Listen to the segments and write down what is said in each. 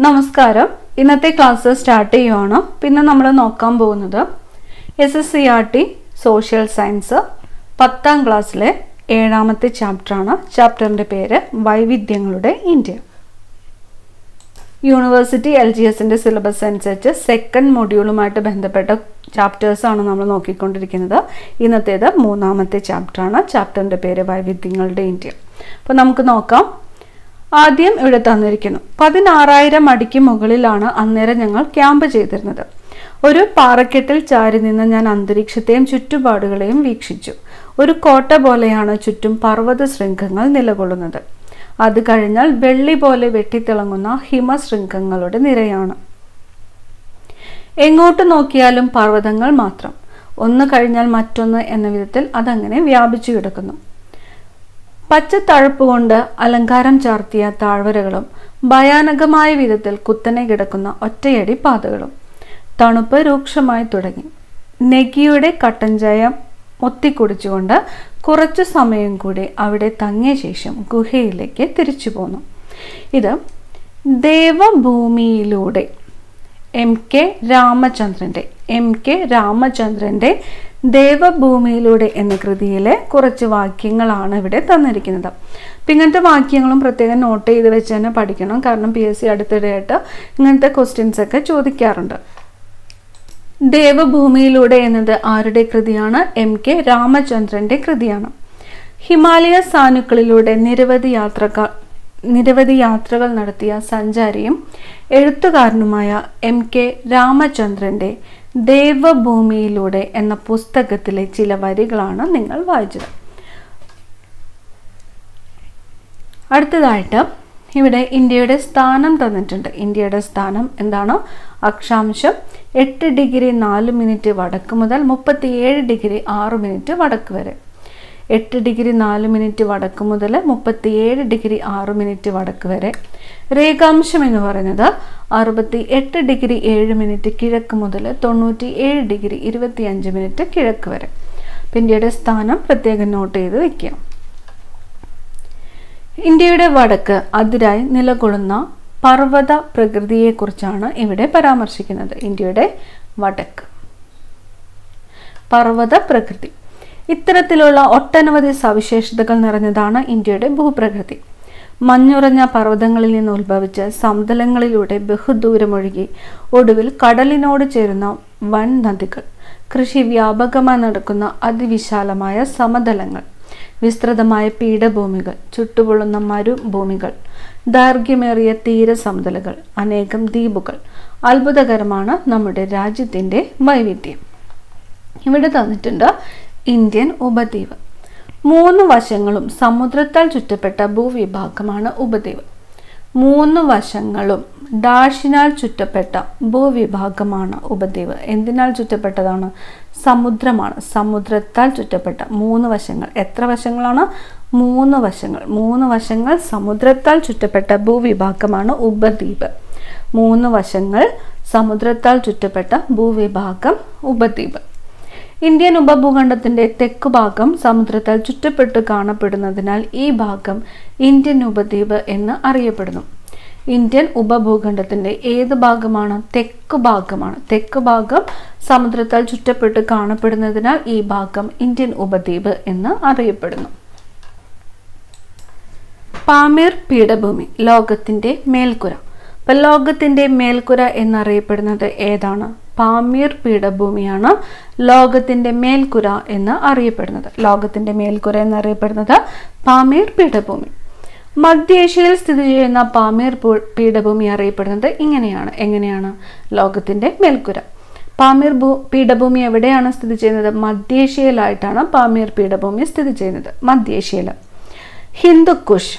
നമസ്കാരം ഇന്നത്തെ class start ചെയ്യുവാണ് പിന്നെ നമ്മൾ നോക്കാൻ പോകുന്നത് S S C R T social science പത്താം ക്ലാസ്സിലെ ഏഴാമത്തെ ചാപ്റ്ററാണ് ചാപ്റ്ററിൻ്റെ പേര് വൈവിധ്യങ്ങളുടെ ഇന്ത്യ യൂണിവേഴ്സിറ്റി എൽ ജി എസിൻ്റെ സിലബസ് അനുസരിച്ച് സെക്കൻഡ് മൊഡ്യൂളുമായിട്ട് ബന്ധപ്പെട്ട ചാപ്റ്റേഴ്സാണ് നമ്മൾ നോക്കിക്കൊണ്ടിരിക്കുന്നത് ഇന്നത്തേത് മൂന്നാമത്തെ ചാപ്റ്ററാണ് ചാപ്റ്ററിൻ്റെ പേര് വൈവിധ്യങ്ങളുടെ ഇന്ത്യ അപ്പോൾ നമുക്ക് നോക്കാം ആദ്യം ഇവിടെ തന്നിരിക്കുന്നു പതിനാറായിരം അടിക്ക് മുകളിലാണ് അന്നേരം ഞങ്ങൾ ക്യാമ്പ് ചെയ്തിരുന്നത് ഒരു പാറക്കെട്ടിൽ ചാരി നിന്ന് ഞാൻ അന്തരീക്ഷത്തെയും ചുറ്റുപാടുകളെയും വീക്ഷിച്ചു ഒരു കോട്ട പോലെയാണ് ചുറ്റും പർവ്വത ശൃംഖങ്ങൾ നിലകൊള്ളുന്നത് അത് കഴിഞ്ഞാൽ വെള്ളി പോലെ വെട്ടിത്തിളങ്ങുന്ന ഹിമശൃംഖങ്ങളുടെ നിരയാണ് എങ്ങോട്ട് നോക്കിയാലും പർവ്വതങ്ങൾ മാത്രം ഒന്ന് കഴിഞ്ഞാൽ മറ്റൊന്ന് എന്ന വിധത്തിൽ അതങ്ങനെ വ്യാപിച്ചു കിടക്കുന്നു പച്ചത്തഴപ്പ് കൊണ്ട് അലങ്കാരം ചാർത്തിയ താഴ്വരകളും ഭയാനകമായ വിധത്തിൽ കുത്തനെ കിടക്കുന്ന ഒറ്റയടി പാതകളും തണുപ്പ് രൂക്ഷമായി തുടങ്ങി നെഗിയുടെ കട്ടൻ ചായ ഒത്തിക്കുടിച്ചുകൊണ്ട് കുറച്ചു സമയം കൂടി അവിടെ തങ്ങിയ ശേഷം ഗുഹയിലേക്ക് തിരിച്ചു പോന്നു ഇത് ദേവഭൂമിയിലൂടെ എം കെ രാമചന്ദ്രൻ്റെ എം കെ രാമചന്ദ്രൻ്റെ ദേവഭൂമിയിലൂടെ എന്ന കൃതിയിലെ കുറച്ച് വാക്യങ്ങളാണ് ഇവിടെ തന്നിരിക്കുന്നത് അപ്പം ഇങ്ങനത്തെ വാക്യങ്ങളും പ്രത്യേകം നോട്ട് ചെയ്ത് വെച്ച് തന്നെ പഠിക്കണം കാരണം പി എസ് സി അടുത്തിടെയായിട്ട് ഇങ്ങനത്തെ ക്വസ്റ്റ്യൻസ് ഒക്കെ ചോദിക്കാറുണ്ട് ദേവഭൂമിയിലൂടെ എന്നത് ആരുടെ കൃതിയാണ് എം കെ രാമചന്ദ്രൻ്റെ കൃതിയാണ് ഹിമാലയ സാനുക്കളിലൂടെ നിരവധി യാത്രക്കാർ നിരവധി യാത്രകൾ നടത്തിയ സഞ്ചാരിയും എഴുത്തുകാരനുമായ എം കെ രാമചന്ദ്രൻ്റെ ദേവഭൂമിയിലൂടെ എന്ന പുസ്തകത്തിലെ ചില വരികളാണ് നിങ്ങൾ വായിച്ചത് അടുത്തതായിട്ട് ഇവിടെ ഇന്ത്യയുടെ സ്ഥാനം തന്നിട്ടുണ്ട് ഇന്ത്യയുടെ സ്ഥാനം എന്താണ് അക്ഷാംശം എട്ട് ഡിഗ്രി നാല് മിനിറ്റ് വടക്ക് മുതൽ മുപ്പത്തിയേഴ് ഡിഗ്രി ആറ് മിനിറ്റ് വടക്ക് വരെ എട്ട് ഡിഗ്രി നാല് മിനിറ്റ് വടക്ക് മുതൽ മുപ്പത്തിയേഴ് ഡിഗ്രി ആറ് മിനിറ്റ് വടക്ക് വരെ രേഖാംശം എന്ന് പറയുന്നത് അറുപത്തി എട്ട് ഡിഗ്രി ഏഴ് മിനിറ്റ് കിഴക്ക് മുതൽ തൊണ്ണൂറ്റി ഏഴ് ഡിഗ്രി ഇരുപത്തി അഞ്ച് മിനിറ്റ് കിഴക്ക് വരെ ഇന്ത്യയുടെ സ്ഥാനം പ്രത്യേകം നോട്ട് ചെയ്ത് വെക്കുക ഇന്ത്യയുടെ വടക്ക് അതിരായി നിലകൊള്ളുന്ന പർവ്വത പ്രകൃതിയെക്കുറിച്ചാണ് ഇവിടെ പരാമർശിക്കുന്നത് ഇന്ത്യയുടെ വടക്ക് പർവ്വത പ്രകൃതി ഇത്തരത്തിലുള്ള ഒട്ടനവധി സവിശേഷതകൾ നിറഞ്ഞതാണ് ഇന്ത്യയുടെ ഭൂപ്രകൃതി മഞ്ഞുറഞ്ഞ പർവ്വതങ്ങളിൽ നിന്ന് ഉത്ഭവിച്ച് സമതലങ്ങളിലൂടെ ബഹുദൂരമൊഴുകി ഒടുവിൽ കടലിനോട് ചേരുന്ന വൻ നദികൾ കൃഷി വ്യാപകമായി നടക്കുന്ന അതിവിശാലമായ സമതലങ്ങൾ വിസ്തൃതമായ പീഠഭൂമികൾ ചുട്ടുപൊള്ളുന്ന മരുഭൂമികൾ ദൈർഘ്യമേറിയ തീരസമതലുകൾ അനേകം ദ്വീപുകൾ അത്ഭുതകരമാണ് നമ്മുടെ രാജ്യത്തിൻ്റെ വൈവിധ്യം ഇവിടെ തന്നിട്ടുണ്ട് ഇന്ത്യൻ ഉപദ്വീപ് മൂന്ന് വശങ്ങളും സമുദ്രത്താൽ ചുറ്റപ്പെട്ട ഭൂവിഭാഗമാണ് ഉപദ്വീപ് മൂന്ന് വശങ്ങളും ഡാഷിനാൽ ചുറ്റപ്പെട്ട ഭൂവിഭാഗമാണ് ഉപദ്വീപ് എന്തിനാൽ ചുറ്റപ്പെട്ടതാണ് സമുദ്രമാണ് സമുദ്രത്താൽ ചുറ്റപ്പെട്ട മൂന്ന് വശങ്ങൾ എത്ര വശങ്ങളാണ് മൂന്ന് വശങ്ങൾ മൂന്ന് വശങ്ങൾ സമുദ്രത്താൽ ചുറ്റപ്പെട്ട ഭൂവിഭാഗമാണ് ഉപദ്വീപ് മൂന്ന് വശങ്ങൾ സമുദ്രത്താൽ ചുറ്റപ്പെട്ട ഭൂവിഭാഗം ഉപദ്വീപ് ഇന്ത്യൻ ഉപഭൂഖണ്ഡത്തിന്റെ തെക്കു ഭാഗം സമുദ്രത്താൽ ചുറ്റപ്പെട്ട് കാണപ്പെടുന്നതിനാൽ ഈ ഭാഗം ഇന്ത്യൻ ഉപദ്വീപ് എന്ന് അറിയപ്പെടുന്നു ഇന്ത്യൻ ഉപഭൂഖണ്ഡത്തിന്റെ ഏത് ഭാഗമാണ് തെക്കു ഭാഗമാണ് തെക്ക് ഭാഗം സമുദ്രത്താൽ ചുറ്റപ്പെട്ട് കാണപ്പെടുന്നതിനാൽ ഈ ഭാഗം ഇന്ത്യൻ ഉപദ്വീപ് എന്ന് അറിയപ്പെടുന്നു പാമീർ പീഠഭൂമി ലോകത്തിന്റെ മേൽക്കുര അപ്പൊ ലോകത്തിന്റെ മേൽക്കുര എന്നറിയപ്പെടുന്നത് ഏതാണ് പാമീർ പീഠഭൂമിയാണ് ലോകത്തിന്റെ മേൽക്കുര എന്ന് അറിയപ്പെടുന്നത് ലോകത്തിന്റെ മേൽക്കുര എന്നറിയപ്പെടുന്നത് പാമീർ പീഠഭൂമി മധ്യേഷ്യയിൽ സ്ഥിതി ചെയ്യുന്ന പാമീർ പീഠഭൂമി അറിയപ്പെടുന്നത് ഇങ്ങനെയാണ് എങ്ങനെയാണ് ലോകത്തിന്റെ മേൽക്കുര പാമീർ ഭൂ പീഠഭൂമി എവിടെയാണ് സ്ഥിതി ചെയ്യുന്നത് മധ്യേഷ്യയിലായിട്ടാണ് പാമീർ പീഠഭൂമി സ്ഥിതി ചെയ്യുന്നത് മധ്യേഷ്യയിൽ ഹിന്ദുക്കുഷ്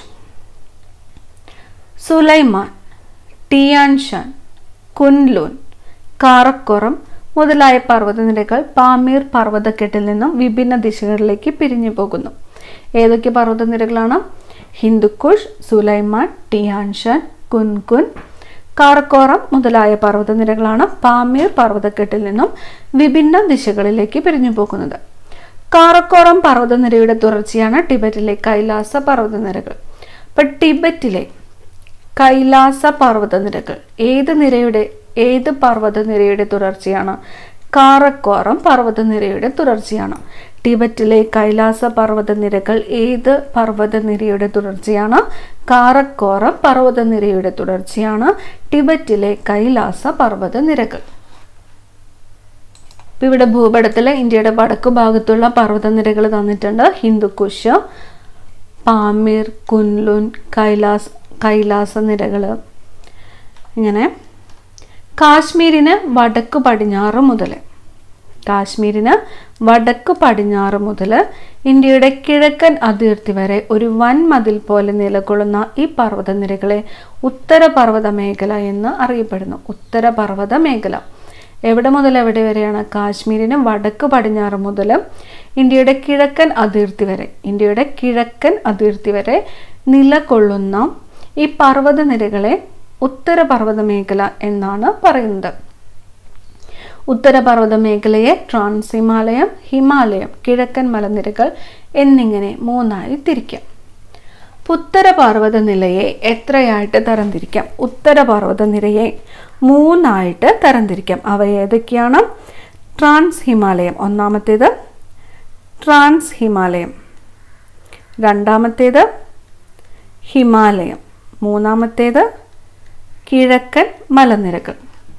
സുലൈമാൻ ടിയാൻഷാൻ കുൻലൂൻ കാറക്കുറം മുതലായ പർവ്വതനിരകൾ പാമീർ പർവ്വതക്കെട്ടിൽ നിന്നും വിഭിന്ന ദിശകളിലേക്ക് പിരിഞ്ഞു പോകുന്നു ഏതൊക്കെ പർവ്വതനിരകളാണ് ഹിന്ദുക്കുഷ് സുലൈമാൻ ടിയാൻഷാൻ കുൻകുൻ കാറക്കോറം മുതലായ പർവ്വതനിരകളാണ് പാമീർ പർവ്വതക്കെട്ടിൽ നിന്നും വിഭിന്ന ദിശകളിലേക്ക് പിരിഞ്ഞു പോകുന്നത് കാറക്കോറം പർവ്വതനിരയുടെ തുടർച്ചയാണ് ടിബറ്റിലെ കൈലാസ പർവ്വതനിരകൾ ഇപ്പം ടിബറ്റിലെ കൈലാസ പർവ്വതനിരകൾ ഏത് നിരയുടെ ഏത് പർവ്വതനിരയുടെ തുടർച്ചയാണ് കാറക്കോറം പർവ്വതനിരയുടെ തുടർച്ചയാണ് ടിബറ്റിലെ കൈലാസ പർവ്വതനിരകൾ ഏത് പർവ്വതനിരയുടെ തുടർച്ചയാണ് കാറക്കോറം പർവ്വതനിരയുടെ തുടർച്ചയാണ് ടിബറ്റിലെ കൈലാസ പർവ്വതനിരകൾ ഇപ്പം ഇവിടെ ഭൂപടത്തിൽ ഇന്ത്യയുടെ വടക്കു ഭാഗത്തുള്ള പർവ്വതനിരകൾ തന്നിട്ടുണ്ട് ഹിന്ദുക്കുഷ് പാമീർ കുൻലുൻ കൈലാസ് കൈലാസ നിരകൾ ഇങ്ങനെ കാശ്മീരിന് വടക്ക് പടിഞ്ഞാറ് മുതൽ കാശ്മീരിന് വടക്ക് പടിഞ്ഞാറ് മുതൽ ഇന്ത്യയുടെ കിഴക്കൻ അതിർത്തി വരെ ഒരു വൻ മതിൽ പോലെ നിലകൊള്ളുന്ന ഈ പർവ്വതനിരകളെ ഉത്തരപർവ്വത മേഖല എന്ന് അറിയപ്പെടുന്നു ഉത്തരപർവ്വത മേഖല എവിടെ മുതൽ എവിടെ വരെയാണ് കാശ്മീരിന് വടക്ക് പടിഞ്ഞാറ് മുതൽ ഇന്ത്യയുടെ കിഴക്കൻ അതിർത്തി വരെ ഇന്ത്യയുടെ കിഴക്കൻ അതിർത്തി വരെ നിലകൊള്ളുന്ന ഈ പർവ്വതനിരകളെ ഉത്തരപർവ്വത മേഖല എന്നാണ് പറയുന്നത് ഉത്തരപർവ്വത മേഖലയെ ട്രാൻസ് ഹിമാലയം ഹിമാലയം കിഴക്കൻ മലനിരകൾ എന്നിങ്ങനെ മൂന്നായി തിരിക്കാം ഉത്തരപർവ്വത നിലയെ എത്രയായിട്ട് തരംതിരിക്കാം ഉത്തരപർവ്വത നിരയെ മൂന്നായിട്ട് തരംതിരിക്കാം അവ ഏതൊക്കെയാണ് ട്രാൻസ് ഹിമാലയം ഒന്നാമത്തേത് ട്രാൻസ് ഹിമാലയം രണ്ടാമത്തേത് ഹിമാലയം മൂന്നാമത്തേത് കിഴക്കൻ മലനിരകൾ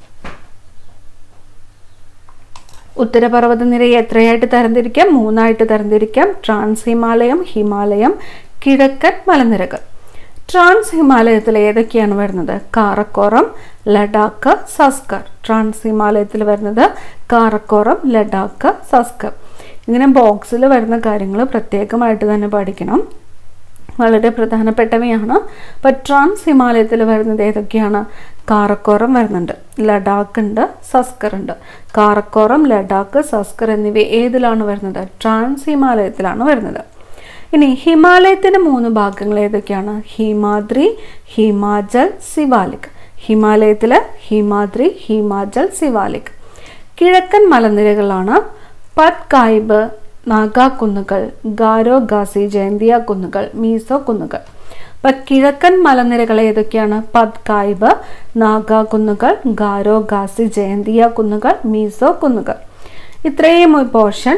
ഉത്തരപർവ്വത നിരയെ എത്രയായിട്ട് തരംതിരിക്കാം മൂന്നായിട്ട് തരംതിരിക്കാം ട്രാൻസ് ഹിമാലയം ഹിമാലയം കിഴക്കൻ മലനിരകൾ ട്രാൻസ് ഹിമാലയത്തിൽ ഏതൊക്കെയാണ് വരുന്നത് കാറക്കോറം ലഡാക്ക് സസ്കർ ട്രാൻസ് ഹിമാലയത്തിൽ വരുന്നത് കാറക്കോറം ലഡാക്ക് സസ്കർ ഇങ്ങനെ ബോക്സിൽ വരുന്ന കാര്യങ്ങൾ പ്രത്യേകമായിട്ട് തന്നെ പഠിക്കണം വളരെ പ്രധാനപ്പെട്ടവയാണ് അപ്പോൾ ട്രാൻസ് ഹിമാലയത്തിൽ വരുന്നത് ഏതൊക്കെയാണ് കാറക്കോറം വരുന്നുണ്ട് ലഡാക്ക് ഉണ്ട് സസ്കർ ഉണ്ട് കാറക്കോറം ലഡാക്ക് സസ്കർ എന്നിവ ഏതിലാണ് വരുന്നത് ട്രാൻസ് ഹിമാലയത്തിലാണ് വരുന്നത് ഇനി ഹിമാലയത്തിന് മൂന്ന് ഭാഗങ്ങൾ ഏതൊക്കെയാണ് ഹിമാദ്രി ഹിമാചൽ സിവാലിക് ഹിമാലയത്തിൽ ഹിമാദ്രി ഹിമാചൽ സിവാലിക് കിഴക്കൻ മലനിരകളാണ് പത് കായിബ് നാഗാ കുന്നുകൾ ഗാരോ ഗാസി ജയന്തിയ കുന്നുകൾ മീസോ കുന്നുകൾ അപ്പൊ കിഴക്കൻ മലനിരകൾ ഏതൊക്കെയാണ് പത് കായിബ് നാഗാ കുന്നുകൾ ഗാരോ ഗാസി ജയന്തിയ കുന്നുകൾ മീസോ കുന്നുകൾ ഇത്രയും പോർഷൻ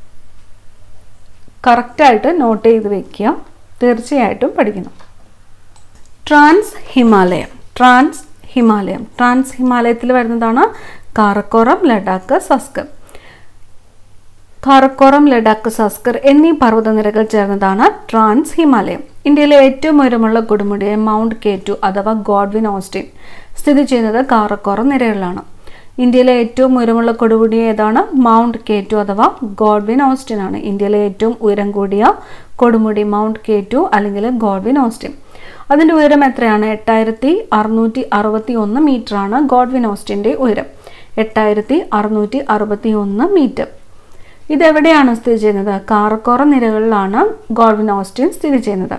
കറക്റ്റായിട്ട് നോട്ട് ചെയ്ത് വെക്കുക തീർച്ചയായിട്ടും പഠിക്കണം trans Himalayam trans Himalayam trans ഹിമാലയത്തിൽ വരുന്നതാണ് കാറക്കോറം ലഡാക്ക് സസ്കർ കാറക്കോറം ലഡാക്ക് സസ്കർ എന്നീ പർവ്വതനിരകൾ ചേർന്നതാണ് ട്രാൻസ് ഹിമാലയം ഇന്ത്യയിലെ ഏറ്റവും ഉയരമുള്ള കൊടുമുടിയെ മൗണ്ട് കെ ടു അഥവാ ഗോഡ്വിൻ ഓസ്റ്റിൻ സ്ഥിതി ചെയ്യുന്നത് കാറക്കോറം നിരകളിലാണ് ഇന്ത്യയിലെ ഏറ്റവും ഉയരമുള്ള കൊടുമുടി ഏതാണ് മൗണ്ട് കെ ടു അഥവാ ഗോഡ്വിൻ ഓസ്റ്റിൻ ആണ് ഇന്ത്യയിലെ ഏറ്റവും ഉയരം കൂടിയ കൊടുമുടി മൗണ്ട് കെ ടു അല്ലെങ്കിൽ ഗോഡ്വിൻ ഓസ്റ്റിൻ അതിൻ്റെ ഉയരം എത്രയാണ് എട്ടായിരത്തി അറുന്നൂറ്റി അറുപത്തി ഒന്ന് മീറ്റർ ആണ് ഗോഡ്വിൻ ഓസ്റ്റിൻ്റെ ഉയരം എട്ടായിരത്തി അറുന്നൂറ്റി അറുപത്തി ഒന്ന് മീറ്റർ ഇതെവിടെയാണ് സ്ഥിതി ചെയ്യുന്നത് കാറക്കോറം നിരകളിലാണ് ഗോഡ്വിൻ ഓസ്റ്റിൻ സ്ഥിതി ചെയ്യുന്നത്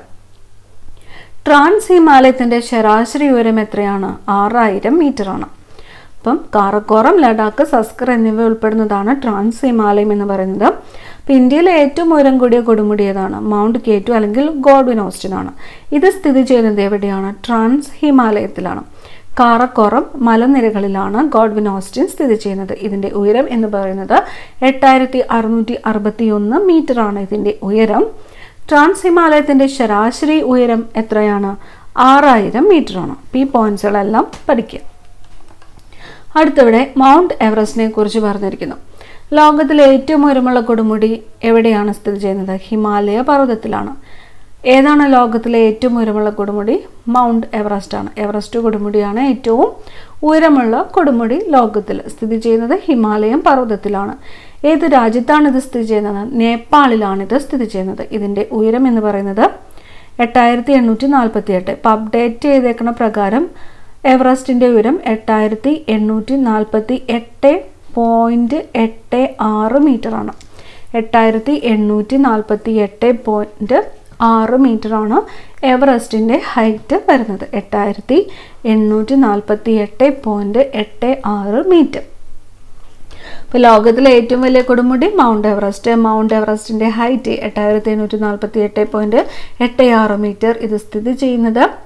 ട്രാൻസ് ഹിമാലയത്തിൻ്റെ ശരാശരി ഉയരം എത്രയാണ് ആറായിരം മീറ്റർ ആണ് അപ്പം കാറക്കോറം ലഡാക്ക് സസ്കർ എന്നിവ ഉൾപ്പെടുന്നതാണ് ട്രാൻസ് ഹിമാലയം എന്ന് പറയുന്നത് അപ്പം ഇന്ത്യയിലെ ഏറ്റവും ഉയരം കൂടിയ കൊടുമുടി ഏതാണ് മൗണ്ട് കേറ്റു അല്ലെങ്കിൽ ഗോഡ്വിൻ ഓസ്റ്റിൻ ആണ് ഇത് സ്ഥിതി ചെയ്യുന്നത് എവിടെയാണ് ട്രാൻസ് ഹിമാലയത്തിലാണ് കാറക്കോറം മലനിരകളിലാണ് ഗോഡ്വിൻ ഓസ്റ്റിൻ സ്ഥിതി ചെയ്യുന്നത് ഇതിൻ്റെ ഉയരം എന്ന് പറയുന്നത് എട്ടായിരത്തി അറുന്നൂറ്റി അറുപത്തി ഒന്ന് മീറ്റർ ആണ് ഇതിൻ്റെ ഉയരം ട്രാൻസ് ഹിമാലയത്തിൻ്റെ ശരാശരി ഉയരം എത്രയാണ് ആറായിരം മീറ്റർ ആണ് ഈ പോയിന്റ്സുകളെല്ലാം പഠിക്കുക അടുത്തിവിടെ മൗണ്ട് എവറസ്റ്റിനെ കുറിച്ച് പറഞ്ഞിരിക്കുന്നു ലോകത്തിലെ ഏറ്റവും ഉയരമുള്ള കൊടുമുടി എവിടെയാണ് സ്ഥിതി ചെയ്യുന്നത് ഹിമാലയ പർവ്വതത്തിലാണ് ഏതാണ് ലോകത്തിലെ ഏറ്റവും ഉയരമുള്ള കൊടുമുടി മൗണ്ട് എവറസ്റ്റ് ആണ് എവറസ്റ്റ് കൊടുമുടിയാണ് ഏറ്റവും ഉയരമുള്ള കൊടുമുടി ലോകത്തിൽ സ്ഥിതി ചെയ്യുന്നത് ഹിമാലയം പർവ്വതത്തിലാണ് ഏത് രാജ്യത്താണ് ഇത് സ്ഥിതി ചെയ്യുന്നത് നേപ്പാളിലാണ് ഇത് സ്ഥിതി ചെയ്യുന്നത് ഇതിൻ്റെ ഉയരം എന്ന് പറയുന്നത് എട്ടായിരത്തി എണ്ണൂറ്റി നാൽപ്പത്തി എട്ട് ഇപ്പം അപ്ഡേറ്റ് ചെയ്തേക്കുന്ന പ്രകാരം എവറസ്റ്റിൻ്റെ ഉയരം എട്ടായിരത്തി എണ്ണൂറ്റി നാൽപ്പത്തി എട്ട് പോയിൻറ്റ് എട്ട് ആറ് മീറ്ററാണ് എട്ടായിരത്തി എണ്ണൂറ്റി നാൽപ്പത്തി എട്ട് പോയിൻറ്റ് ആറ് മീറ്ററാണ് എവറസ്റ്റിൻ്റെ ഹൈറ്റ് വരുന്നത് എട്ടായിരത്തി എണ്ണൂറ്റി നാൽപ്പത്തി എട്ട് പോയിൻറ്റ് എട്ട് ആറ് മീറ്റർ ഇപ്പോൾ ലോകത്തിലെ ഏറ്റവും വലിയ കൊടുമുടി മൗണ്ട് എവറസ്റ്റ് മൗണ്ട് എവറസ്റ്റിൻ്റെ ഹൈറ്റ് എട്ടായിരത്തി എണ്ണൂറ്റി നാൽപ്പത്തി എട്ട് പോയിൻറ്റ് എട്ട് ആറ് മീറ്റർ ഇത് സ്ഥിതി ചെയ്യുന്നത്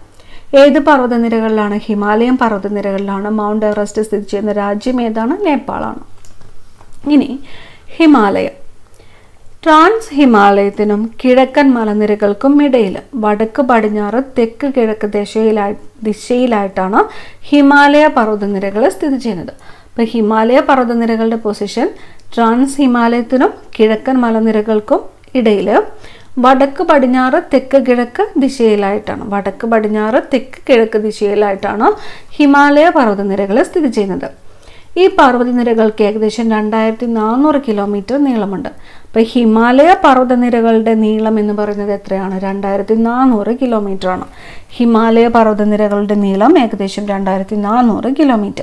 ഏത് പർവ്വതനിരകളിലാണ് ഹിമാലയൻ പർവ്വതനിരകളിലാണ് മൗണ്ട് എവറസ്റ്റ് സ്ഥിതി ചെയ്യുന്ന രാജ്യം ഏതാണ് നേപ്പാളാണ് ഇനി ഹിമാലയം ട്രാൻസ് ഹിമാലയത്തിനും കിഴക്കൻ മലനിരകൾക്കും ഇടയിൽ വടക്ക് പടിഞ്ഞാറ് തെക്ക് കിഴക്ക് ദിശയിലായി ദിശയിലായിട്ടാണ് ഹിമാലയ പർവ്വതനിരകൾ സ്ഥിതി ചെയ്യുന്നത് അപ്പോൾ ഹിമാലയ പർവ്വതനിരകളുടെ പൊസിഷൻ ട്രാൻസ് ഹിമാലയത്തിനും കിഴക്കൻ മലനിരകൾക്കും ഇടയിൽ വടക്ക് പടിഞ്ഞാറ് തെക്ക് കിഴക്ക് ദിശയിലായിട്ടാണ് വടക്ക് പടിഞ്ഞാറ് തെക്ക് കിഴക്ക് ദിശയിലായിട്ടാണ് ഹിമാലയ പർവ്വതനിരകൾ സ്ഥിതി ചെയ്യുന്നത് ഈ പർവ്വതനിരകൾക്ക് ഏകദേശം രണ്ടായിരത്തി നാനൂറ് കിലോമീറ്റർ നീളമുണ്ട് അപ്പോൾ ഹിമാലയ പർവ്വതനിരകളുടെ നീളം എന്ന് പറയുന്നത് എത്രയാണ് രണ്ടായിരത്തി നാനൂറ് കിലോമീറ്റർ ആണ് ഹിമാലയ പർവ്വതനിരകളുടെ നീളം ഏകദേശം രണ്ടായിരത്തി നാനൂറ് കിലോമീറ്റർ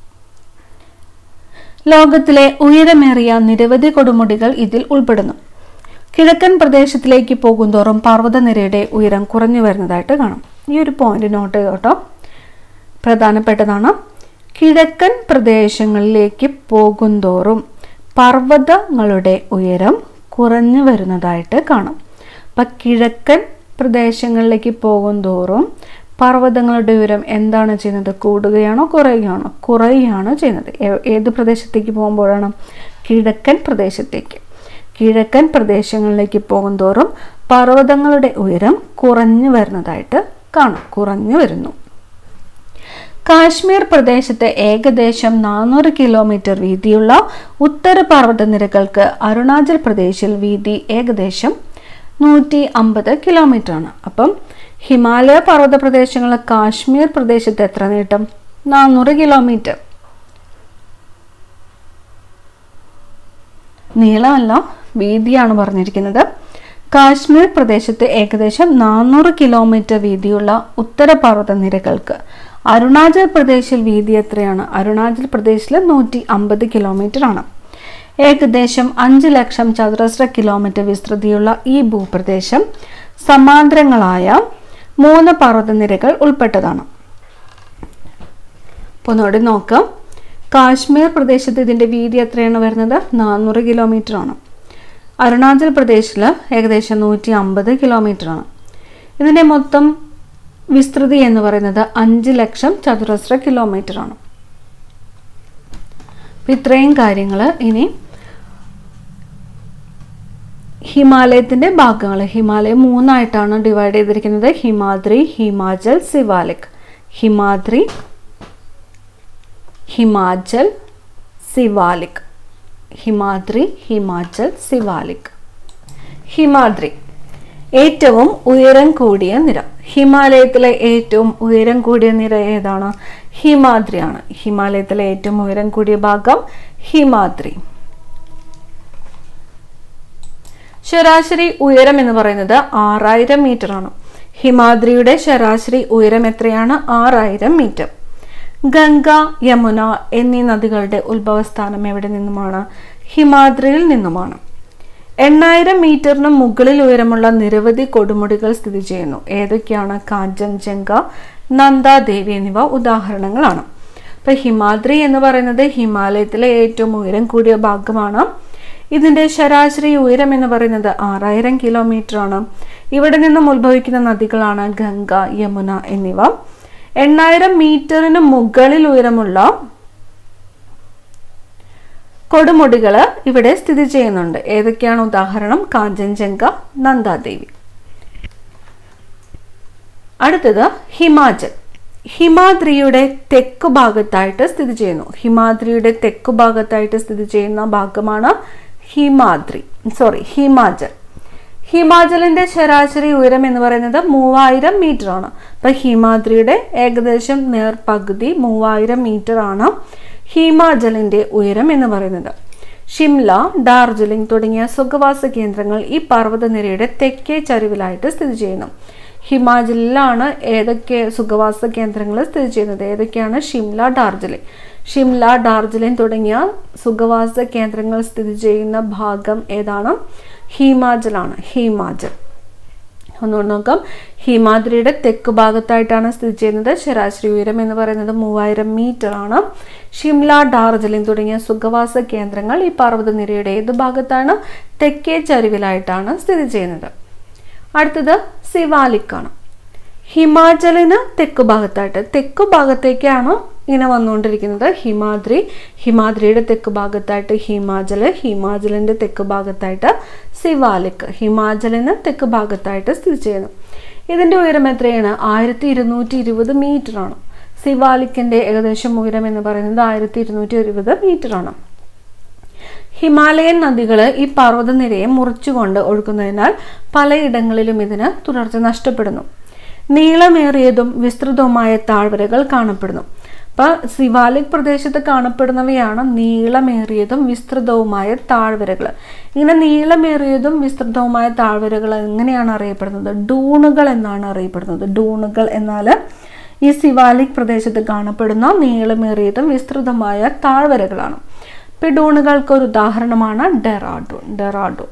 ലോകത്തിലെ ഉയരമേറിയ നിരവധി കൊടുമുടികൾ ഇതിൽ ഉൾപ്പെടുന്നു കിഴക്കൻ പ്രദേശത്തിലേക്ക് പോകുന്തോറും പർവ്വതനിരയുടെ ഉയരം കുറഞ്ഞു വരുന്നതായിട്ട് കാണാം ഈ ഒരു പോയിന്റ് നോട്ട് ചെയ്തോട്ടോ പ്രധാനപ്പെട്ടതാണ് കിഴക്കൻ പ്രദേശങ്ങളിലേക്ക് പോകുന്തോറും പർവ്വതങ്ങളുടെ ഉയരം കുറഞ്ഞു വരുന്നതായിട്ട് കാണാം അപ്പം കിഴക്കൻ പ്രദേശങ്ങളിലേക്ക് പോകുന്തോറും പർവ്വതങ്ങളുടെ ഉയരം എന്താണ് ചെയ്യുന്നത് കൂടുകയാണോ കുറയുകയാണോ കുറയുകയാണോ ചെയ്യുന്നത് ഏ- ഏത് പ്രദേശത്തേക്ക് പോകുമ്പോഴാണ് കിഴക്കൻ പ്രദേശത്തേക്ക് കിഴക്കൻ പ്രദേശങ്ങളിലേക്ക് പോകുന്തോറും പർവ്വതങ്ങളുടെ ഉയരം കുറഞ്ഞു വരുന്നതായിട്ട് കാണാം കുറഞ്ഞു വരുന്നു കാശ്മീർ പ്രദേശത്ത് ഏകദേശം നാനൂറ് കിലോമീറ്റർ വീതിയുള്ള ഉത്തര പർവ്വതനിരകൾക്ക് അരുണാചൽ പ്രദേശിൽ വീതി ഏകദേശം നൂറ്റി അമ്പത് കിലോമീറ്റർ ആണ് അപ്പം ഹിമാലയ പർവ്വത പ്രദേശങ്ങൾ കാശ്മീർ പ്രദേശത്ത് എത്ര നീട്ടം നാനൂറ് കിലോമീറ്റർ നീളമല്ല വീതിയാണ് പറഞ്ഞിരിക്കുന്നത് കാശ്മീർ പ്രദേശത്ത് ഏകദേശം നാനൂറ് കിലോമീറ്റർ വീതിയുള്ള ഉത്തര പർവ്വത നിരകൾക്ക് അരുണാചൽ പ്രദേശിൽ വീതി എത്രയാണ് അരുണാചൽ പ്രദേശിൽ നൂറ്റി അമ്പത് കിലോമീറ്റർ ആണ് ഏകദേശം അഞ്ച് ലക്ഷം ചതുരശ്ര കിലോമീറ്റർ വിസ്തൃതിയുള്ള ഈ ഭൂപ്രദേശം സമാന്തരങ്ങളായ മൂന്ന് പർവ്വതനിരകൾ ഉൾപ്പെട്ടതാണ് അപ്പോൾ ഒന്നുകൂടി നോക്കാം കാശ്മീർ പ്രദേശത്ത് ഇതിൻ്റെ വീതി എത്രയാണ് വരുന്നത് നാനൂറ് കിലോമീറ്റർ ആണ് അരുണാചൽ പ്രദേശിൽ ഏകദേശം നൂറ്റി അമ്പത് കിലോമീറ്റർ ആണ് ഇതിൻ്റെ മൊത്തം വിസ്തൃതി എന്ന് പറയുന്നത് അഞ്ച് ലക്ഷം ചതുരശ്ര കിലോമീറ്റർ ആണ് അപ്പം ഇത്രയും കാര്യങ്ങൾ ഇനി ഹിമാലയത്തിൻ്റെ ഭാഗങ്ങൾ ഹിമാലയം മൂന്നായിട്ടാണ് ഡിവൈഡ് ചെയ്തിരിക്കുന്നത് ഹിമാദ്രി ഹിമാചൽ സിവാലിക് ഹിമാദ്രി ഹിമാചൽ സിവാലിക് ഹിമാദ്രി ഹിമാചൽ സിവാലിക് ഹിമാദ്രി ഏറ്റവും ഉയരം കൂടിയ നിര ഹിമാലയത്തിലെ ഏറ്റവും ഉയരം കൂടിയ നിര ഏതാണ് ഹിമാദ്രിയാണ് ഹിമാലയത്തിലെ ഏറ്റവും ഉയരം കൂടിയ ഭാഗം ഹിമാദ്രി ശരാശരി ഉയരം എന്ന് പറയുന്നത് ആറായിരം മീറ്റർ ആണ് ഹിമാദ്രിയുടെ ശരാശരി ഉയരം എത്രയാണ് ആറായിരം മീറ്റർ ഗംഗ യമുന എന്നീ നദികളുടെ ഉത്ഭവസ്ഥാനം എവിടെ നിന്നുമാണ് ഹിമാദ്രിയിൽ നിന്നുമാണ് എണ്ണായിരം മീറ്ററിന് മുകളിൽ ഉയരമുള്ള നിരവധി കൊടുമുടികൾ സ്ഥിതി ചെയ്യുന്നു ഏതൊക്കെയാണ് കാഞ്ചൻജംഗ നന്ദാദേവി എന്നിവ ഉദാഹരണങ്ങളാണ് അപ്പൊ ഹിമാദ്രി എന്ന് പറയുന്നത് ഹിമാലയത്തിലെ ഏറ്റവും ഉയരം കൂടിയ ഭാഗമാണ് ഇതിന്റെ ശരാശരി ഉയരം എന്ന് പറയുന്നത് ആറായിരം കിലോമീറ്റർ ആണ് ഇവിടെ നിന്നും ഉത്ഭവിക്കുന്ന നദികളാണ് ഗംഗ യമുന എന്നിവ എണ്ണായിരം മീറ്ററിന് മുകളിൽ ഉയരമുള്ള കൊടുമുടികൾ ഇവിടെ സ്ഥിതി ചെയ്യുന്നുണ്ട് ഏതൊക്കെയാണ് ഉദാഹരണം കാഞ്ചൻജംഗ നന്ദാദേവി അടുത്തത് ഹിമാചൽ ഹിമാദ്രിയുടെ തെക്കു ഭാഗത്തായിട്ട് സ്ഥിതി ചെയ്യുന്നു ഹിമാദ്രിയുടെ തെക്കു ഭാഗത്തായിട്ട് സ്ഥിതി ചെയ്യുന്ന ഭാഗമാണ് ഹിമാദ്രി സോറി ഹിമാചൽ ഹിമാചലിന്റെ ശരാശരി ഉയരം എന്ന് പറയുന്നത് മൂവായിരം മീറ്റർ ആണ് അപ്പൊ ഹിമാദ്രിയുടെ ഏകദേശം നേർപകുതി മൂവായിരം മീറ്റർ ആണ് ഹിമാചലിന്റെ ഉയരം എന്ന് പറയുന്നത് ഷിംല ഡാർജിലിംഗ് തുടങ്ങിയ സുഖവാസ കേന്ദ്രങ്ങൾ ഈ പർവ്വതനിരയുടെ തെക്കേ ചരിവിലായിട്ട് സ്ഥിതി ചെയ്യുന്നു ഹിമാചലിലാണ് ഏതൊക്കെ സുഖവാസ കേന്ദ്രങ്ങൾ സ്ഥിതി ചെയ്യുന്നത് ഏതൊക്കെയാണ് ഷിംല ഡാർജിലിംഗ് ഷിംല ഡാർജിലിംഗ് തുടങ്ങിയ സുഖവാസ കേന്ദ്രങ്ങൾ സ്ഥിതി ചെയ്യുന്ന ഭാഗം ഏതാണ് ഹിമാചലാണ് ഹിമാചൽ ഒന്നുകൂടി നോക്കാം ഹിമാദ്രിയുടെ തെക്ക് ഭാഗത്തായിട്ടാണ് സ്ഥിതി ചെയ്യുന്നത് ശരാശരി ഉയരം എന്ന് പറയുന്നത് മൂവായിരം മീറ്റർ ആണ് ഷിംല ഡാർജിലിംഗ് തുടങ്ങിയ സുഖവാസ കേന്ദ്രങ്ങൾ ഈ പർവ്വതനിരയുടെ ഏത് ഭാഗത്താണ് തെക്കേ ചരിവിലായിട്ടാണ് സ്ഥിതി ചെയ്യുന്നത് അടുത്തത് സിവാലിക് ആണ് ഹിമാചലിന് തെക്ക് ഭാഗത്തായിട്ട് തെക്ക് ഭാഗത്തേക്കാണ് ഇങ്ങനെ വന്നുകൊണ്ടിരിക്കുന്നത് ഹിമാദ്രി ഹിമാദ്രിയുടെ തെക്ക് ഭാഗത്തായിട്ട് ഹിമാചല് ഹിമാചലിന്റെ തെക്ക് ഭാഗത്തായിട്ട് സിവാലിക് ഹിമാചലിന് തെക്ക് ഭാഗത്തായിട്ട് സ്ഥിതി ചെയ്യുന്നു ഇതിന്റെ ഉയരം എത്രയാണ് ആയിരത്തി ഇരുന്നൂറ്റി ഇരുപത് മീറ്റർ ആണ് സിവാലിക്കിന്റെ ഏകദേശം ഉയരം എന്ന് പറയുന്നത് ആയിരത്തി ഇരുന്നൂറ്റി ഇരുപത് മീറ്റർ ആണ് ഹിമാലയൻ നദികൾ ഈ പർവ്വതനിരയെ മുറിച്ചുകൊണ്ട് ഒഴുകുന്നതിനാൽ പലയിടങ്ങളിലും ഇതിന് തുടർച്ച നഷ്ടപ്പെടുന്നു നീളമേറിയതും വിസ്തൃതവുമായ താഴ്വരകൾ കാണപ്പെടുന്നു അപ്പൊ സിവാലിക് പ്രദേശത്ത് കാണപ്പെടുന്നവയാണ് നീളമേറിയതും വിസ്തൃതവുമായ താഴ്വരകൾ ഇങ്ങനെ നീളമേറിയതും വിസ്തൃതവുമായ താഴ്വരകൾ എങ്ങനെയാണ് അറിയപ്പെടുന്നത് ഡൂണുകൾ എന്നാണ് അറിയപ്പെടുന്നത് ഡൂണുകൾ എന്നാൽ ഈ സിവാലിക് പ്രദേശത്ത് കാണപ്പെടുന്ന നീളമേറിയതും വിസ്തൃതമായ താഴ്വരകളാണ് ഇപ്പൊ ഡൂണുകൾക്ക് ഒരു ഉദാഹരണമാണ് ഡെറാഡൂൺ ഡെറാഡൂൺ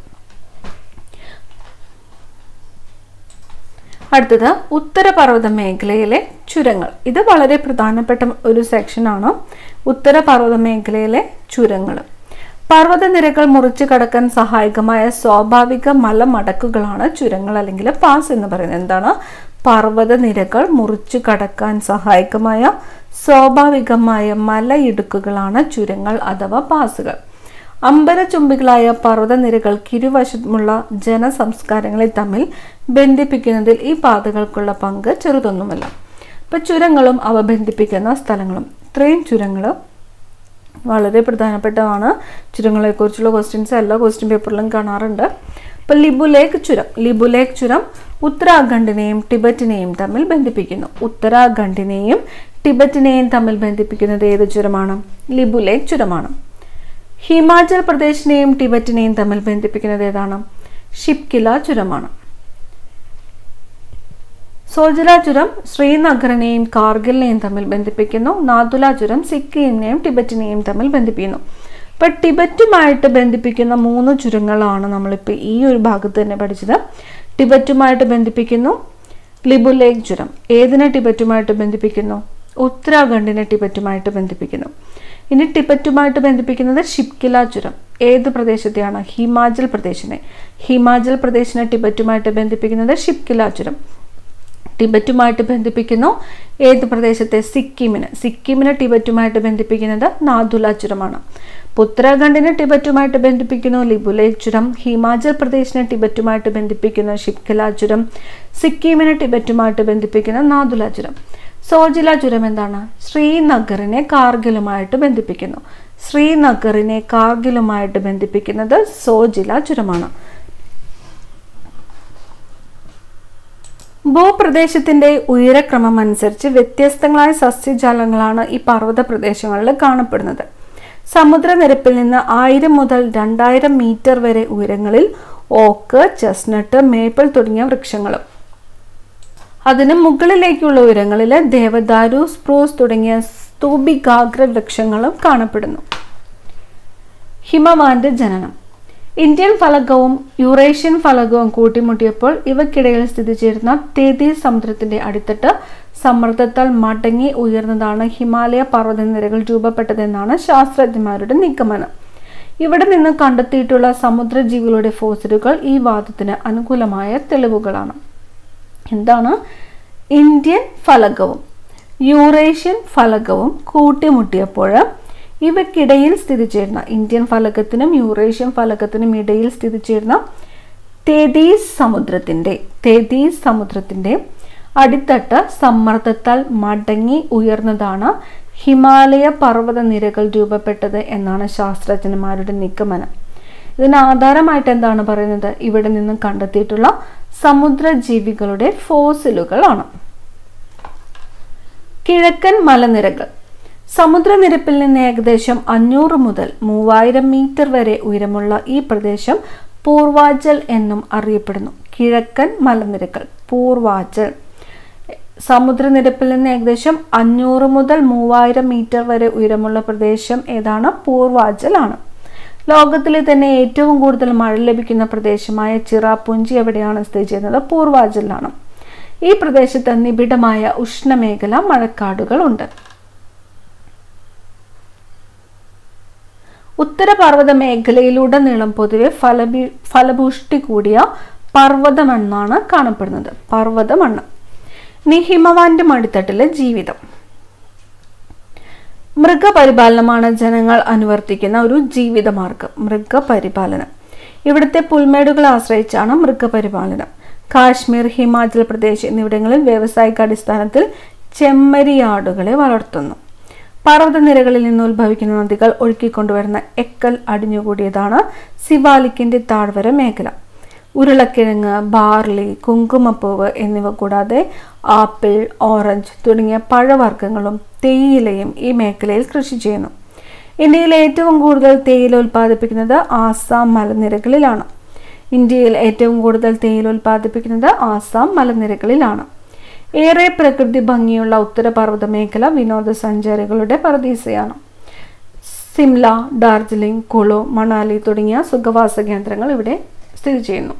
അടുത്തത് ഉത്തരപർവ്വത മേഖലയിലെ ചുരങ്ങൾ ഇത് വളരെ പ്രധാനപ്പെട്ട ഒരു സെക്ഷനാണ് ഉത്തരപർവ്വത മേഖലയിലെ ചുരങ്ങൾ പർവ്വതനിരകൾ മുറിച്ചു കടക്കാൻ സഹായകമായ സ്വാഭാവിക മലമടക്കുകളാണ് ചുരങ്ങൾ അല്ലെങ്കിൽ പാസ് എന്ന് പറയുന്നത് എന്താണ് പർവ്വതനിരകൾ മുറിച്ചു കടക്കാൻ സഹായകമായ സ്വാഭാവികമായ മലയിടുക്കുകളാണ് ചുരങ്ങൾ അഥവാ പാസുകൾ അമ്പരചുംബികളായ പർവ്വതനിരകൾക്ക് ഇരുവശമുള്ള ജനസംസ്കാരങ്ങളെ തമ്മിൽ ബന്ധിപ്പിക്കുന്നതിൽ ഈ പാതകൾക്കുള്ള പങ്ക് ചെറുതൊന്നുമല്ല ഇപ്പം ചുരങ്ങളും അവ ബന്ധിപ്പിക്കുന്ന സ്ഥലങ്ങളും ഇത്രയും ചുരങ്ങൾ വളരെ പ്രധാനപ്പെട്ടതാണ് ചുരങ്ങളെക്കുറിച്ചുള്ള ക്വസ്റ്റ്യൻസ് എല്ലാ ക്വസ്റ്റ്യൻ പേപ്പറിലും കാണാറുണ്ട് ഇപ്പം ലിബുലേക്ക് ചുരം ലിബുലേക്ക് ചുരം ഉത്തരാഖണ്ഡിനെയും ടിബറ്റിനെയും തമ്മിൽ ബന്ധിപ്പിക്കുന്നു ഉത്തരാഖണ്ഡിനെയും ടിബറ്റിനെയും തമ്മിൽ ബന്ധിപ്പിക്കുന്നത് ഏത് ചുരമാണ് ലിബുലേക്ക് ചുരമാണ് ഹിമാചൽ പ്രദേശിനെയും ടിബറ്റിനെയും തമ്മിൽ ബന്ധിപ്പിക്കുന്നത് ഏതാണ് ഷിപ്കില ചുരമാണ് സോജല ചുരം ശ്രീനഗറിനെയും കാർഗിലിനെയും തമ്മിൽ ബന്ധിപ്പിക്കുന്നു നാതുല ചുരം സിക്കിമിനെയും ടിബറ്റിനെയും തമ്മിൽ ബന്ധിപ്പിക്കുന്നു ഇപ്പൊ ടിബറ്റുമായിട്ട് ബന്ധിപ്പിക്കുന്ന മൂന്ന് ചുരങ്ങളാണ് നമ്മളിപ്പോൾ ഈ ഒരു ഭാഗത്ത് തന്നെ പഠിച്ചത് ടിബറ്റുമായിട്ട് ബന്ധിപ്പിക്കുന്നു ലിബുലേക്ക് ചുരം ഏതിനെ ടിബറ്റുമായിട്ട് ബന്ധിപ്പിക്കുന്നു ഉത്തരാഖണ്ഡിനെ ടിബറ്റുമായിട്ട് ബന്ധിപ്പിക്കുന്നു ഇനി ടിബറ്റുമായിട്ട് ബന്ധിപ്പിക്കുന്നത് ഷിപ്കില ചുരം ഏത് പ്രദേശത്തെയാണ് ഹിമാചൽ പ്രദേശിനെ ഹിമാചൽ പ്രദേശിനെ ടിബറ്റുമായിട്ട് ബന്ധിപ്പിക്കുന്നത് ഷിപ്കില ചുരം ടിബറ്റുമായിട്ട് ബന്ധിപ്പിക്കുന്നു ഏത് പ്രദേശത്തെ സിക്കിമിന് സിക്കിമിനെ ടിബറ്റുമായിട്ട് ബന്ധിപ്പിക്കുന്നത് നാദുല ചുരമാണ് ഉത്തരാഖണ്ഡിനെ ടിബറ്റുമായിട്ട് ബന്ധിപ്പിക്കുന്നു ലിബുലേക്ക് ചുരം ഹിമാചൽ പ്രദേശിനെ ടിബറ്റുമായിട്ട് ബന്ധിപ്പിക്കുന്ന ഷിപ്കില ചുരം സിക്കിമിനെ ടിബറ്റുമായിട്ട് ബന്ധിപ്പിക്കുന്ന നാദുല ചുരം സോജില ചുരം എന്താണ് ശ്രീനഗറിനെ കാർഗിലുമായിട്ട് ബന്ധിപ്പിക്കുന്നു ശ്രീനഗറിനെ കാർഗിലുമായിട്ട് ബന്ധിപ്പിക്കുന്നത് സോജില ചുരമാണ് ഭൂപ്രദേശത്തിന്റെ ഉയരക്രമം അനുസരിച്ച് വ്യത്യസ്തങ്ങളായ സസ്യജാലങ്ങളാണ് ഈ പർവ്വത പ്രദേശങ്ങളിൽ കാണപ്പെടുന്നത് സമുദ്രനിരപ്പിൽ നിന്ന് ആയിരം മുതൽ രണ്ടായിരം മീറ്റർ വരെ ഉയരങ്ങളിൽ ഓക്ക് ചെസ്നട്ട് മേപ്പിൾ തുടങ്ങിയ വൃക്ഷങ്ങളും അതിന് മുകളിലേക്കുള്ള ഉയരങ്ങളിൽ ദേവദാരു സ്പ്രൂസ് തുടങ്ങിയ സ്തൂപികാഗ്ര വൃക്ഷങ്ങളും കാണപ്പെടുന്നു ഹിമവാന്റെ ജനനം ഇന്ത്യൻ ഫലകവും യൂറേഷ്യൻ ഫലകവും കൂട്ടിമുട്ടിയപ്പോൾ ഇവയ്ക്കിടയിൽ സ്ഥിതി ചെയ്യുന്ന തേതി സമുദ്രത്തിന്റെ അടിത്തട്ട് സമ്മർദ്ദത്താൽ മടങ്ങി ഉയർന്നതാണ് ഹിമാലയ പർവ്വതനിരകൾ രൂപപ്പെട്ടതെന്നാണ് ശാസ്ത്രജ്ഞന്മാരുടെ നിഗമനം ഇവിടെ നിന്ന് കണ്ടെത്തിയിട്ടുള്ള സമുദ്രജീവികളുടെ ഫോസിലുകൾ ഈ വാദത്തിന് അനുകൂലമായ തെളിവുകളാണ് എന്താണ് ഇന്ത്യൻ ഫലകവും യൂറേഷ്യൻ ഫലകവും കൂട്ടിമുട്ടിയപ്പോൾ ഇവയ്ക്കിടയിൽ സ്ഥിതി ചെയ്യുന്ന ഇന്ത്യൻ ഫലകത്തിനും യൂറേഷ്യൻ ഫലകത്തിനും ഇടയിൽ സ്ഥിതി ചെയ്യുന്ന തേതീസ് സമുദ്രത്തിൻ്റെ തേതീസ് സമുദ്രത്തിൻ്റെ അടിത്തട്ട് സമ്മർദ്ദത്താൽ മടങ്ങി ഉയർന്നതാണ് ഹിമാലയ പർവ്വത നിരകൾ രൂപപ്പെട്ടത് എന്നാണ് ശാസ്ത്രജ്ഞന്മാരുടെ നിഗമനം ഇതിന് ആധാരമായിട്ട് എന്താണ് പറയുന്നത് ഇവിടെ നിന്നും കണ്ടെത്തിയിട്ടുള്ള സമുദ്രജീവികളുടെ ഫോസിലുകളാണ് കിഴക്കൻ മലനിരകൾ സമുദ്രനിരപ്പിൽ നിന്ന് ഏകദേശം അഞ്ഞൂറ് മുതൽ മൂവായിരം മീറ്റർ വരെ ഉയരമുള്ള ഈ പ്രദേശം പൂർവാചൽ എന്നും അറിയപ്പെടുന്നു കിഴക്കൻ മലനിരകൾ പൂർവാചൽ സമുദ്രനിരപ്പിൽ നിന്ന് ഏകദേശം അഞ്ഞൂറ് മുതൽ മൂവായിരം മീറ്റർ വരെ ഉയരമുള്ള പ്രദേശം ഏതാണ് പൂർവാചൽ ആണ് ലോകത്തിലെ തന്നെ ഏറ്റവും കൂടുതൽ മഴ ലഭിക്കുന്ന പ്രദേശമായ ചിറാപുഞ്ചി എവിടെയാണ് സ്ഥിതി ചെയ്യുന്നത് പൂർവാചലിലാണ് ഈ പ്രദേശത്ത് നിബിഡമായ ഉഷ്ണമേഖല മഴക്കാടുകൾ ഉണ്ട് ഉത്തരപർവ്വത മേഖലയിലുടനീളം പൊതുവെ ഫലഭി ഫലഭൂഷ്ടി കൂടിയ പർവ്വതമണ്ണാണ് കാണപ്പെടുന്നത് പർവ്വതമണ്ണ് ഇനി ഹിമവാന്റെ മടിത്തട്ടിലെ ജീവിതം മൃഗപരിപാലനമാണ് ജനങ്ങൾ അനുവർത്തിക്കുന്ന ഒരു ജീവിതമാർഗം മൃഗപരിപാലനം ഇവിടുത്തെ പുൽമേടുകളെ ആശ്രയിച്ചാണ് മൃഗപരിപാലനം കാശ്മീർ ഹിമാചൽ പ്രദേശ് എന്നിവിടങ്ങളിൽ വ്യാവസായിക അടിസ്ഥാനത്തിൽ ചെമ്മരിയാടുകളെ വളർത്തുന്നു പർവ്വതനിരകളിൽ നിന്ന് ഉത്ഭവിക്കുന്ന നദികൾ ഒഴുക്കിക്കൊണ്ടുവരുന്ന എക്കൽ അടിഞ്ഞുകൂടിയതാണ് സിവാലിക്കിന്റെ താഴ്വര മേഖല ഉരുളക്കിഴങ്ങ് ബാർലി കുങ്കുമപ്പൂവ് എന്നിവ കൂടാതെ ആപ്പിൾ ഓറഞ്ച് തുടങ്ങിയ പഴവർഗ്ഗങ്ങളും തേയിലയും ഈ മേഖലയിൽ കൃഷി ചെയ്യുന്നു ഇന്ത്യയിൽ ഏറ്റവും കൂടുതൽ തേയില ഉൽപ്പാദിപ്പിക്കുന്നത് ആസാം മലനിരകളിലാണ് ഇന്ത്യയിൽ ഏറ്റവും കൂടുതൽ തേയില ഉൽപ്പാദിപ്പിക്കുന്നത് ആസാം മലനിരകളിലാണ് ഏറെ പ്രകൃതി ഭംഗിയുള്ള ഉത്തരപർവ്വത മേഖല വിനോദസഞ്ചാരികളുടെ പറദീസയാണ് സിംല ഡാർജിലിംഗ് കുളു മണാലി തുടങ്ങിയ സുഖവാസ കേന്ദ്രങ്ങൾ ഇവിടെ സ്ഥിതി ചെയ്യുന്നു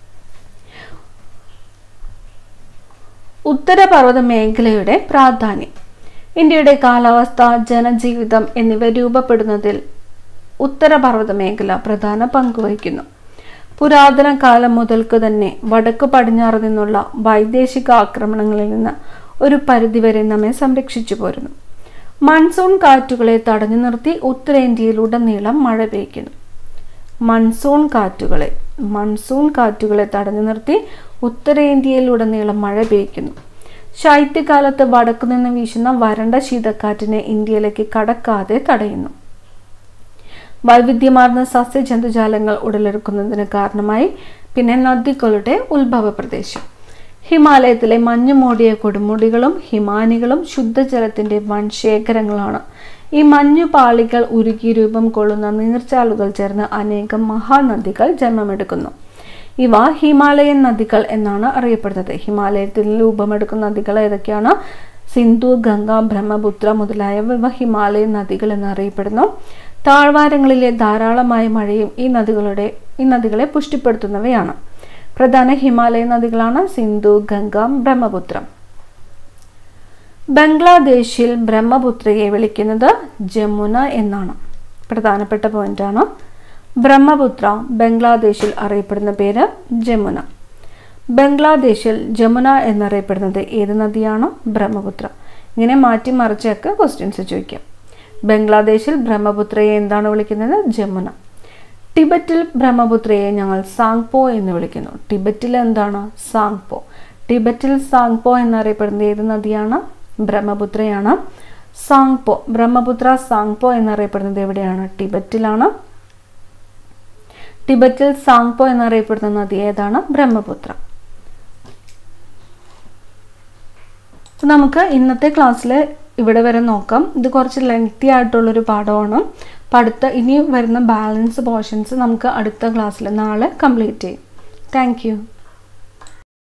ഉത്തരപർവ്വത മേഖലയുടെ പ്രാധാന്യം ഇന്ത്യയുടെ കാലാവസ്ഥ ജനജീവിതം എന്നിവ രൂപപ്പെടുന്നതിൽ ഉത്തരപർവ്വത മേഖല പ്രധാന പങ്ക് വഹിക്കുന്നു പുരാതന കാലം മുതൽക്ക് തന്നെ വടക്ക് പടിഞ്ഞാറ് നിന്നുള്ള വൈദേശിക ആക്രമണങ്ങളിൽ നിന്ന് ഒരു പരിധിവരെ നമ്മെ സംരക്ഷിച്ചു പോരുന്നു മൺസൂൺ കാറ്റുകളെ തടഞ്ഞു നിർത്തി ഉത്തരേന്ത്യയിലുടനീളം മഴ പെയ്യ്ക്കുന്നു മൺസൂൺ കാറ്റുകളെ മൺസൂൺ കാറ്റുകളെ തടഞ്ഞു നിർത്തി ഉത്തരേന്ത്യയിലുടനീളം മഴ പെയ്യ്ക്കുന്നു ശൈത്യകാലത്ത് വടക്കു നിന്ന് വീശുന്ന വരണ്ട ശീതക്കാറ്റിനെ ഇന്ത്യയിലേക്ക് കടക്കാതെ തടയുന്നു വൈവിധ്യമാർന്ന സസ്യജന്തുജാലങ്ങൾ ഉടലെടുക്കുന്നതിന് കാരണമായി പിന്നെ നദികളുടെ ഉത്ഭവ പ്രദേശം ഹിമാലയത്തിലെ മഞ്ഞു മൂടിയ കൊടുമുടികളും ഹിമാനികളും ശുദ്ധജലത്തിന്റെ വൻ ശേഖരങ്ങളാണ് ഈ മഞ്ഞുപാളികൾ ഉരുകി രൂപം കൊള്ളുന്ന നീർച്ചാലുകൾ ചേർന്ന് അനേകം മഹാനദികൾ ജന്മമെടുക്കുന്നു ഇവ ഹിമാലയൻ നദികൾ എന്നാണ് അറിയപ്പെടുന്നത് ഹിമാലയത്തിൽ രൂപമെടുക്കുന്ന നദികൾ ഏതൊക്കെയാണ് സിന്ധു ഗംഗ ബ്രഹ്മപുത്ര മുതലായവ ഇവ ഹിമാലയൻ നദികൾ എന്നറിയപ്പെടുന്നു താഴ്വാരങ്ങളിലെ ധാരാളമായ മഴയും ഈ നദികളുടെ ഈ നദികളെ പുഷ്ടിപ്പെടുത്തുന്നവയാണ് പ്രധാന ഹിമാലയ നദികളാണ് സിന്ധു ഗംഗ ബ്രഹ്മപുത്ര ബംഗ്ലാദേശിൽ ബ്രഹ്മപുത്രയെ വിളിക്കുന്നത് ജമുന എന്നാണ് പ്രധാനപ്പെട്ട പോയിന്റാണ് ബ്രഹ്മപുത്ര ബംഗ്ലാദേശിൽ അറിയപ്പെടുന്ന പേര് ജമുന ബംഗ്ലാദേശിൽ ജമുന എന്നറിയപ്പെടുന്നത് ഏത് നദിയാണ് ബ്രഹ്മപുത്ര ഇങ്ങനെ മാറ്റി മറിച്ചൊക്കെ ക്വസ്റ്റ്യൻസ് ചോദിക്കാം ബംഗ്ലാദേശിൽ ബ്രഹ്മപുത്രയെ എന്താണ് വിളിക്കുന്നത് ജമുന ടിബറ്റിൽ ബ്രഹ്മപുത്രയെ ഞങ്ങൾ സാങ്പോ എന്ന് വിളിക്കുന്നു ടിബറ്റിൽ എന്താണ് സാങ്പോ ടിബറ്റിൽ സാങ്പോ എന്നറിയപ്പെടുന്നത് ഏത് നദിയാണ് ബ്രഹ്മപുത്രയാണ് സാങ്പോ ബ്രഹ്മപുത്ര സാങ്പോ എന്നറിയപ്പെടുന്നത് എവിടെയാണ് ടിബറ്റിലാണ് ടിബറ്റിൽ സാങ്പോ എന്നറിയപ്പെടുന്ന നദി ഏതാണ് ബ്രഹ്മപുത്ര നമുക്ക് ഇന്നത്തെ ക്ലാസ്സിൽ ഇവിടെ വരെ നോക്കാം ഇത് കുറച്ച് ലെങ്തി ആയിട്ടുള്ളൊരു പാഠമാണ് അപ്പം അടുത്ത ഇനി വരുന്ന ബാലൻസ് പോർഷൻസ് നമുക്ക് അടുത്ത ക്ലാസ്സിൽ നാളെ കംപ്ലീറ്റ് ചെയ്യും താങ്ക്